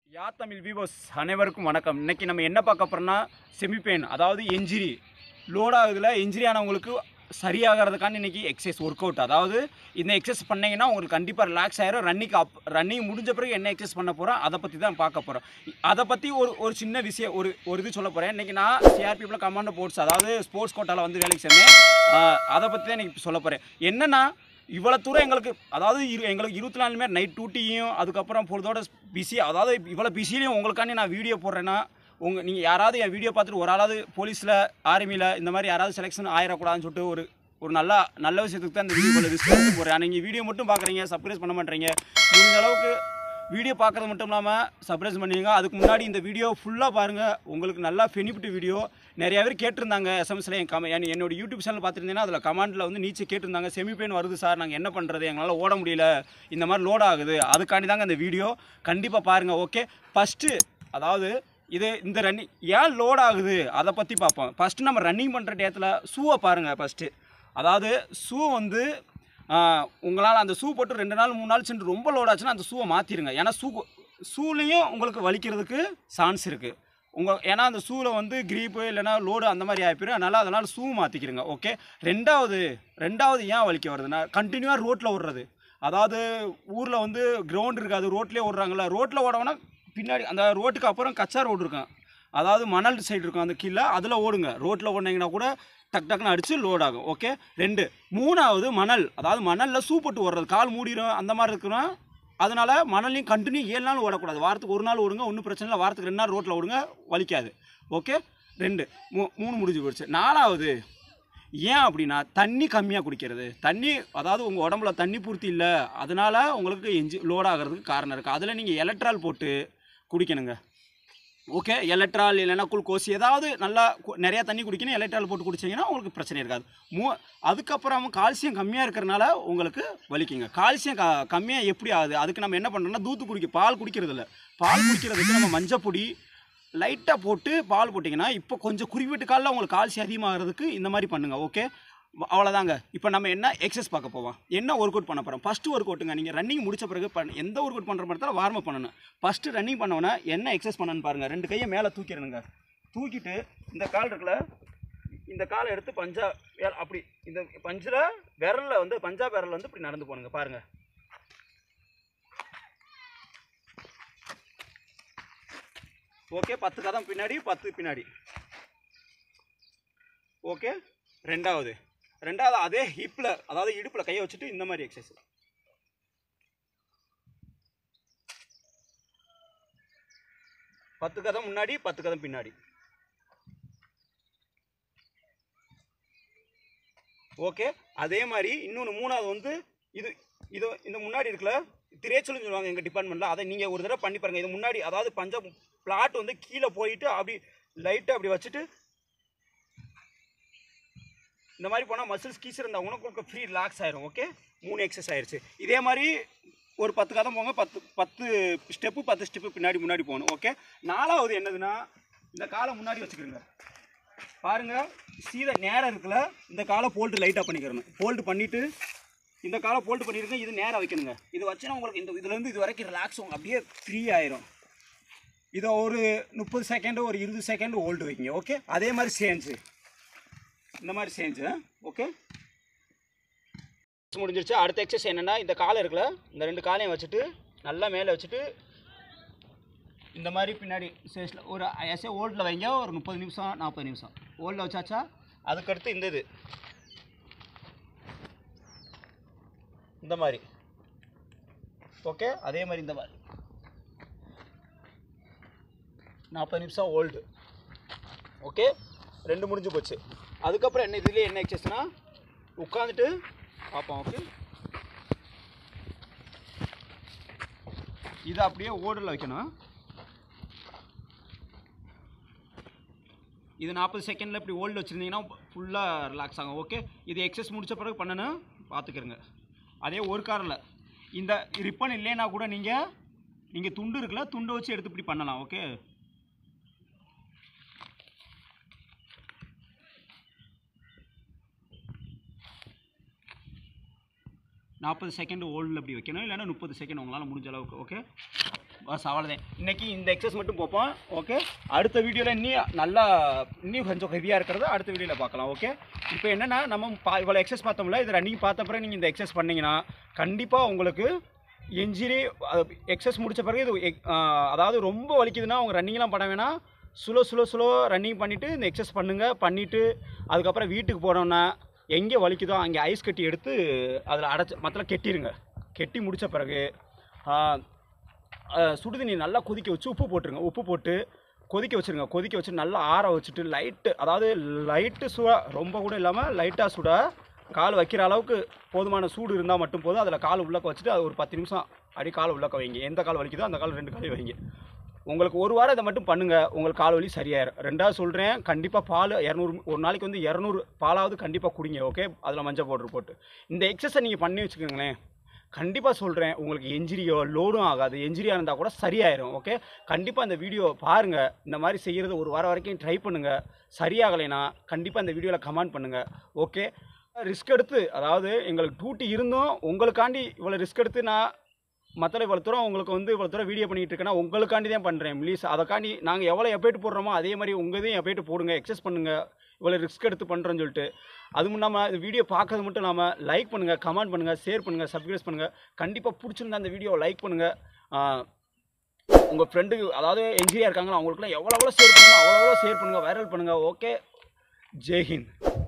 யா தமிழ் விவோஸ் அனைவருக்கும் வணக்கம் இன்னைக்கு நம்ம என்ன பார்க்க போறோம்னா செமிபெயின் அதாவது என்ஜிரி லோட் ஆகுதுல என்ஜிரி ஆனவங்களுக்கு சரியாகிறதுக்கான இன்னைக்கு எக்ஸசைஸ் ஒர்க் அவுட் அதாவது இந்த எக்ஸசைஸ் பண்ணீங்கன்னா உங்களுக்கு கண்டிப்பாக ரிலாக்ஸ் ஆயிரும் ரன்னிங் அப் ரன்னிங் முடிஞ்ச பிறகு என்ன எக்ஸசைஸ் பண்ண போகிறோம் அதை பற்றி தான் பார்க்க போகிறோம் அதை பற்றி ஒரு ஒரு சின்ன விஷயம் ஒரு ஒரு இது சொல்ல போகிறேன் இன்றைக்கி நான் சிஆர்பிஎஃப்ல கமாண்டோ போர்ட்ஸ் அதாவது ஸ்போர்ட்ஸ் கோட்டாவில் வந்து வேலைக்கு சேர்ந்தேன் ஆஹ் அதை பற்றி தான் இன்னைக்கு சொல்ல போகிறேன் என்னன்னா இவ்வளோ தூரம் எங்களுக்கு அதாவது இரு எங்களுக்கு இருபத்தி நாலு மணி நைட் டியூட்டியும் அதுக்கப்புறம் பொழுதோட பிஸி அதாவது இவ்வளோ பிஸிலையும் உங்களுக்காண்டி நான் வீடியோ போடுறேன்னா உங்கள் நீங்கள் யாராவது என் வீடியோ பார்த்துட்டு ஒரு ஆளாவது போலீஸில் ஆர்மியில் இந்த மாதிரி யாராவது செலெக்ஷன் ஆயிடக்கூடாதுன்னு சொல்லிட்டு ஒரு ஒரு நல்ல நல்ல விஷயத்துக்கு தான் இந்த வீடியோக்குள்ள ரிஸ்க் எடுத்து போகிறேன் நீங்கள் வீடியோ மட்டும் பார்க்குறீங்க சப்ஸ்கிரைப் பண்ண மாட்டேறீங்க முடிஞ்ச அளவுக்கு வீடியோ பார்க்குறது மட்டும் இல்லாமல் சப்ஸ்கிரைப் பண்ணுவீங்க அதுக்கு முன்னாடி இந்த வீடியோ ஃபுல்லாக பாருங்கள் உங்களுக்கு நல்லா பெனிஃபிட் வீடியோ நிறைய பேர் கேட்டிருந்தாங்க எஸ்எம்எஸ்ல என் கம என் என்னோட யூடியூப் சேனல் பார்த்துருந்தீங்கன்னா அதில் கமெண்ட்டில் வந்து நீச்சல் கேட்டிருந்தாங்க செமி பெயின் வருது சார் நாங்கள் என்ன பண்ணுறது எங்களால் ஓட முடியல இந்த மாதிரி லோட் ஆகுது அதுக்காண்டி தாங்க இந்த வீடியோ கண்டிப்பாக பாருங்கள் ஓகே ஃபஸ்ட்டு அதாவது இது இந்த ரன்னிங் ஏன் லோட் ஆகுது அதை பற்றி பார்ப்போம் ஃபஸ்ட்டு நம்ம ரன்னிங் பண்ணுற டயத்தில் ஷூவை பாருங்கள் ஃபஸ்ட்டு அதாவது ஷூ வந்து உங்களால் அந்த ஷூ போட்டு ரெண்டு நாள் மூணு நாள் சென்று ரொம்ப லோட் ஆச்சுன்னா அந்த ஷூவை மாற்றிடுங்க ஏன்னா ஷூ ஷூலையும் உங்களுக்கு வலிக்கிறதுக்கு சான்ஸ் இருக்குது உங்கள் ஏன்னா அந்த ஷூவில் வந்து கிரீப்பு இல்லைன்னா லோடு அந்த மாதிரி ஆகிப்போயிடும் அதனால் அதனால் ஷூ மாற்றிக்கிறங்க ஓகே ரெண்டாவது ரெண்டாவது ஏன் வலிக்க வருதுன்னா கண்டினியூவாக ரோட்டில் ஓடுறது அதாவது ஊரில் வந்து கிரவுண்ட் இருக்காது ரோட்லேயே ஓடுறாங்கல்ல ரோட்டில் ஓடவுனா பின்னாடி அந்த ரோட்டுக்கு அப்புறம் கச்சா ரோடு இருக்கும் அதாவது மணல் சைடு இருக்கும் அந்த கீழே அதில் ஓடுங்க ரோட்டில் ஓடினீங்கன்னா கூட டக் டக்குன்னு அடித்து லோட் ஆகும் ஓகே ரெண்டு மூணாவது மணல் அதாவது மணலில் சூ போட்டு ஓடுறது கால் மூடிடும் அந்த மாதிரி இருக்குன்னா அதனால் மணலையும் கண்டினியூ ஏழு நாள் ஓடக்கூடாது வாரத்துக்கு ஒரு நாள் ஓடுங்க ஒன்றும் பிரச்சனை இல்லை வாரத்துக்கு ரெண்டு நாள் ரோட்டில் ஓடுங்க வலிக்காது ஓகே ரெண்டு மூ மூணு முடிஞ்சு போயிடுச்சு நாலாவது ஏன் அப்படின்னா தண்ணி கம்மியாக குடிக்கிறது தண்ணி அதாவது உங்கள் உடம்புல தண்ணி பூர்த்தி இல்லை அதனால் உங்களுக்கு எஞ்சி லோட் ஆகிறதுக்கு காரணம் இருக்குது அதில் நீங்கள் எலக்ட்ரால் போட்டு குடிக்கணுங்க ஓகே எலக்ட்ரால் இல்லைன்னா குளுக்கோஸ் ஏதாவது நல்லா கு- நிறையா தண்ணி குடிக்கணும் எலக்ட்ரால் போட்டு குடிச்சிங்கன்னா உங்களுக்கு பிரச்சனை இருக்காது மூ அதுக்கப்புறம் கால்சியம் கம்மியாக இருக்கிறனால உங்களுக்கு வலிக்குங்க கால்சியம் க கம்மியாக எப்படி ஆகுது அதுக்கு நம்ம என்ன பண்ணுறோம்னா தூத்து குடிக்க பால் குடிக்கிறது இல்லை பால் குடிக்கிறதுக்கு நம்ம மஞ்சப்பொடி லைட்டாக போட்டு பால் போட்டிங்கன்னா இப்போ கொஞ்சம் குறிப்பிட்ட காலில் உங்களுக்கு கால்சியம் அதிகமாகிறதுக்கு இந்த மாதிரி பண்ணுங்கள் ஓகே அவ்வளோதாங்க இப்போ நம்ம என்ன எக்ஸசைஸ் பார்க்க போவோம் என்ன ஒர்க் அவுட் பண்ண போகிறோம் ஃபஸ்ட்டு ஒர்க் அவுட்டுங்க நீங்கள் ரன்னிங் முடிச்ச பிறகு பண்ண எந்த ஒர்க் அவுட் பண்ணுற மாதிரி இருந்தாலும் வார்ம் அப் பண்ணணும் ஃபஸ்ட்டு ரன்னிங் பண்ணோன்னா என்ன எக்ஸசைஸ் பண்ணணும்னு பாருங்கள் ரெண்டு கையை மேலே தூக்கிடணுங்க தூக்கிட்டு இந்த கால் இருக்குல்ல இந்த காலை எடுத்து பஞ்சா வே- அப்படி இந்த பஞ்சில் விரலில் வந்து பஞ்சா விரல் வந்து இப்படி நடந்து போகணுங்க பாருங்கள் ஓகே பத்து கதம் பின்னாடி பத்து பின்னாடி ஓகே ரெண்டாவது ரெண்டாவது அதே ஹிப்பில் அதாவது இடுப்பில் கையை வச்சுட்டு இந்த மாதிரி எக்ஸசைஸ் பத்து கதம் முன்னாடி பத்து கதம் பின்னாடி ஓகே அதே மாதிரி இன்னொன்று மூணாவது வந்து இது இது இந்த முன்னாடி இருக்குல்ல திரைச்சொல்லுன்னு சொல்லுவாங்க எங்கள் டிபார்ட்மெண்ட்டில் அதை நீங்கள் ஒரு தடவை பண்ணி பாருங்கள் இது முன்னாடி அதாவது பஞ்சாப் பிளாட் வந்து கீழே போயிட்டு அப்படி லைட்டாக அப்படி வச்சுட்டு இந்த மாதிரி போனால் மசில்ஸ் கீஸ் இருந்தால் உனக்கு ஃப்ரீ ரிலாக்ஸ் ஆயிரும் ஓகே மூணு எக்ஸசைஸ் ஆயிருச்சு இதே மாதிரி ஒரு பத்து கதம் போங்க பத்து பத்து ஸ்டெப்பு பத்து ஸ்டெப்பு பின்னாடி முன்னாடி போகணும் ஓகே நாலாவது என்னதுன்னா இந்த காலை முன்னாடி வச்சுக்கிறோங்க பாருங்க சீதை நேரம் இருக்குல்ல இந்த காலை போல்ட்டு லைட்டாக பண்ணிக்கிறணும் போல்ட் பண்ணிவிட்டு இந்த காலை போல்ட் பண்ணிடுங்க இது நேராக வைக்கணுங்க இது வச்சுன்னா உங்களுக்கு இந்த இதுலேருந்து இது வரைக்கும் ரிலாக்ஸ் அப்படியே ஃப்ரீ ஆயிரும் இதை ஒரு முப்பது செகண்டு ஒரு இருபது செகண்டு ஹோல்டு வைங்க ஓகே அதே மாதிரி சேஞ்சு இந்த மாதிரி சேஞ்சு ஓகே முடிஞ்சிருச்சு அடுத்த எக்ஸசைஸ் என்னென்னா இந்த காலை இருக்குல்ல இந்த ரெண்டு காலையும் வச்சுட்டு நல்லா மேலே வச்சுட்டு இந்த மாதிரி பின்னாடி ஸ்டேஜில் ஒரு எஸ்ஏ ஓல்டில் வைங்க ஒரு முப்பது நிமிஷம் நாற்பது நிமிஷம் ஓல்டில் வச்சாச்சா அதுக்கடுத்து இந்த இது இந்த மாதிரி ஓகே அதே மாதிரி இந்த மாதிரி நாற்பது நிமிஷம் ஓல்டு ஓகே ரெண்டு முடிஞ்சு போச்சு அதுக்கப்புறம் என்ன இதுலேயே என்ன எக்ஸசைஸ்னா உட்காந்துட்டு பார்ப்போம் ஓகே இதை அப்படியே ஓடில் வைக்கணும் இது நாற்பது செகண்டில் இப்படி ஓல்டு வச்சுருந்தீங்கன்னா ஃபுல்லாக ரிலாக்ஸ் ஆகும் ஓகே இது எக்ஸசைஸ் முடிச்ச பிறகு பண்ணணும் பார்த்துக்கிறங்க அதே ஒரு காரில் இந்த ரிப்பன் இல்லைன்னா கூட நீங்கள் நீங்கள் துண்டு இருக்குல்ல துண்டு வச்சு எடுத்து இப்படி பண்ணலாம் ஓகே நாற்பது செகண்ட் ஹோல்டில் அப்படி வைக்கணும் இல்லைன்னா முப்பது செகண்ட் உங்களால் முடிஞ்ச அளவுக்கு ஓகே பஸ் அவ்வளோதான் இன்றைக்கி இந்த எக்ஸஸ் மட்டும் பார்ப்போம் ஓகே அடுத்த வீடியோவில் இன்னும் நல்லா இன்னும் கொஞ்சம் ஹெவியாக இருக்கிறத அடுத்த வீடியோவில் பார்க்கலாம் ஓகே இப்போ என்னென்னா நம்ம பா இவ்வளோ எக்ஸஸ் பார்த்தோம்ல இது ரன்னிங் பார்த்த பிறகு நீங்கள் இந்த எக்ஸஸ் பண்ணிங்கன்னா கண்டிப்பாக உங்களுக்கு என்ஜிரி எக்ஸஸ் முடிச்ச பிறகு இது எக்- ஆ, அதாவது ரொம்ப வலிக்குதுன்னா அவங்க ரன்னிங்லாம் பண்ண வேணாம் ஸ்லோ ஸ்லோ ஸ்லோ ரன்னிங் பண்ணிவிட்டு இந்த எக்ஸஸ் பண்ணுங்கள் பண்ணிவிட்டு அதுக்கப்புறம் வீட்டுக்கு போனோன்னா எங்கே வலிக்குதோ அங்கே ஐஸ் கட்டி எடுத்து அதில் அடைச்சி மற்றல கெட்டிடுங்க கெட்டி முடித்த பிறகு ஆ, ஆ, சுடுதண்ணி நல்லா கொதிக்க வச்சு உப்பு போட்டுருங்க உப்பு போட்டு கொதிக்க வச்சுருங்க கொதிக்க வச்சு நல்லா ஆற வச்சுட்டு லைட்டு அதாவது லைட்டு சுடா ரொம்ப கூட இல்லாமல் லைட்டாக சுட கால் வைக்கிற அளவுக்கு போதுமான சூடு இருந்தால் மட்டும் போதும் அதில் கால் உள்ளக்க வச்சுட்டு அது ஒரு பத்து நிமிஷம் அப்படியே கால் உள்ளக்க வைங்க எந்த கால் வலிக்குதோ அந்த கால் ரெண்டு காலையும் வைங்க உங்களுக்கு ஒரு வாரம் இதை மட்டும் பண்ணுங்கள் உங்களுக்கு கால் வலி சரியாயிரும் ரெண்டாவது சொல்கிறேன் கண்டிப்பாக பால் இரநூறு ஒரு நாளைக்கு வந்து இரநூறு பாலாவது கண்டிப்பாக குடிங்க ஓகே அதில் மஞ்சள் பவுடர் போட்டு இந்த எக்ஸசைஸ் நீங்கள் பண்ணி வச்சுக்கோங்களேன் கண்டிப்பாக சொல்கிறேன் உங்களுக்கு எஞ்சிரியோ லோடும் ஆகாது எஞ்சிரியாக இருந்தால் கூட சரியாயிரும் ஓகே கண்டிப்பாக இந்த வீடியோ பாருங்கள் இந்த மாதிரி செய்கிறது ஒரு வாரம் வரைக்கும் ட்ரை பண்ணுங்கள் சரியாகலைன்னா கண்டிப்பாக இந்த வீடியோவில் கமெண்ட் பண்ணுங்கள் ஓகே ரிஸ்க் எடுத்து அதாவது எங்களுக்கு டியூட்டி இருந்தும் உங்களுக்காண்டி இவ்வளோ ரிஸ்க் எடுத்து நான் மற்ற இவ்வளோ தூரம் உங்களுக்கு வந்து இவ்வளோ தூரம் வீடியோ பண்ணிட்டு இருக்கேன்னா உங்களுக்காண்டி தான் பண்ணுறேன் ப்ளீஸ் அதற்காண்டி நாங்கள் எவ்வளோ எப்பேட்டு போடுறோமோ அதே மாதிரி உங்கள் இதையும் எப்பேட்டு போடுங்க எக்ஸஸ் பண்ணுங்கள் இவ்வளோ ரிஸ்க் எடுத்து பண்ணுறோன்னு சொல்லிட்டு அதுவும் இல்லாமல் இந்த வீடியோ பார்க்கறது மட்டும் இல்லாமல் லைக் பண்ணுங்கள் கமெண்ட் பண்ணுங்கள் ஷேர் பண்ணுங்கள் சப்ஸ்கிரைப் பண்ணுங்கள் கண்டிப்பாக பிடிச்சிருந்தா அந்த வீடியோவை லைக் பண்ணுங்கள் உங்கள் ஃப்ரெண்டுக்கு அதாவது என்ஜினியர் இருக்காங்களோ அவங்களுக்குலாம் எவ்வளோ எவ்வளோ ஷேர் பண்ணுங்க அவ்வளோ எவ்வளோ ஷேர் பண்ணுங்கள் வைரல் பண்ணுங்கள் ஓகே ஜெய்ஹிந்த்